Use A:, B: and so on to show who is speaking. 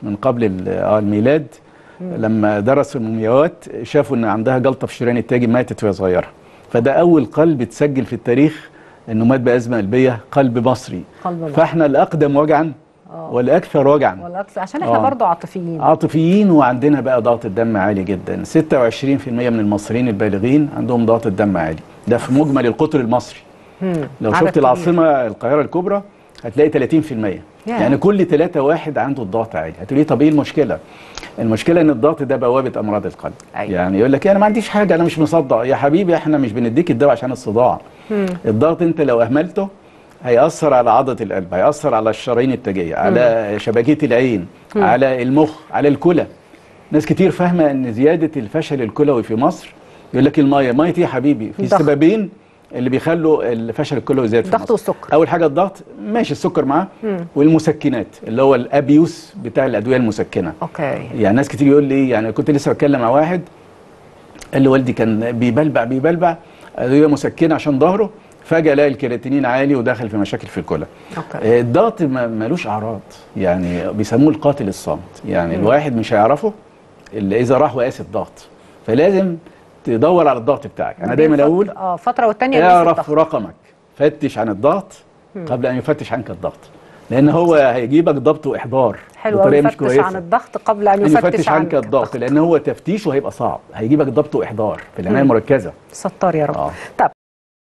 A: من قبل ال- آه الميلاد لما درسوا المومياوات شافوا ان عندها جلطه في الشريان التاجي ماتت وهي صغيره فده اول قلب اتسجل في التاريخ انه مات بازمه قلبيه قلب مصري
B: قلب مصري.
A: فاحنا الاقدم وجعا والاكثر وجعا
B: والعكس عشان احنا
A: آه.
B: برضو عاطفيين
A: عاطفيين وعندنا بقى ضغط الدم عالي جدا 26% من المصريين البالغين عندهم ضغط الدم عالي ده في مجمل القطر المصري
B: مم.
A: لو
B: عدد
A: شفت
B: كبير.
A: العاصمه القاهره الكبرى هتلاقي 30% يعني كل ثلاثة واحد عنده الضغط عالي هتقولي طب ايه المشكله المشكله ان الضغط ده بوابه امراض القلب
B: أيوة.
A: يعني يقول لك انا ما عنديش حاجه انا مش مصدق يا حبيبي احنا مش بنديك الدواء عشان الصداع الضغط انت لو اهملته هيأثر على عضلة القلب هيأثر على الشرايين التاجية على شبكية العين على المخ على الكلى ناس كتير فاهمة ان زيادة الفشل الكلوي في مصر يقول لك المية مية إيه يا حبيبي في
B: الضغط.
A: سببين اللي بيخلوا الفشل الكلوي زيادة في
B: الضغط
A: مصر.
B: والسكر.
A: اول حاجة الضغط ماشي السكر معاه والمسكنات اللي هو الابيوس بتاع الادوية المسكنة
B: اوكي
A: يعني ناس كتير يقول لي يعني كنت لسه بتكلم مع واحد قال لي والدي كان بيبلبع بيبلبع ادويه مسكنه عشان ظهره فجاه لقى الكرياتينين عالي ودخل في مشاكل في الكلى
B: اوكي
A: آه، الضغط ما- ملوش اعراض يعني بيسموه القاتل الصامت يعني الواحد مش هيعرفه الا اذا راح وقاس الضغط فلازم تدور على الضغط بتاعك انا دايما
B: بين
A: اقول
B: فترة- اه فتره والتانيه
A: اعرف رقمك فتش عن الضغط قبل ان يفتش عنك الضغط لان هو هيجيبك ضبط واحضار
B: حلو
A: بطريقه
B: قوي
A: مش
B: يفتش
A: كويسه
B: عن الضغط قبل ان
A: ان
B: يفتش,
A: يفتش عنك الضغط لان هو تفتيشه هيبقى صعب هيجيبك ضبط واحضار في العنايه المركزه
B: ستار يا رب
A: آه.
B: طب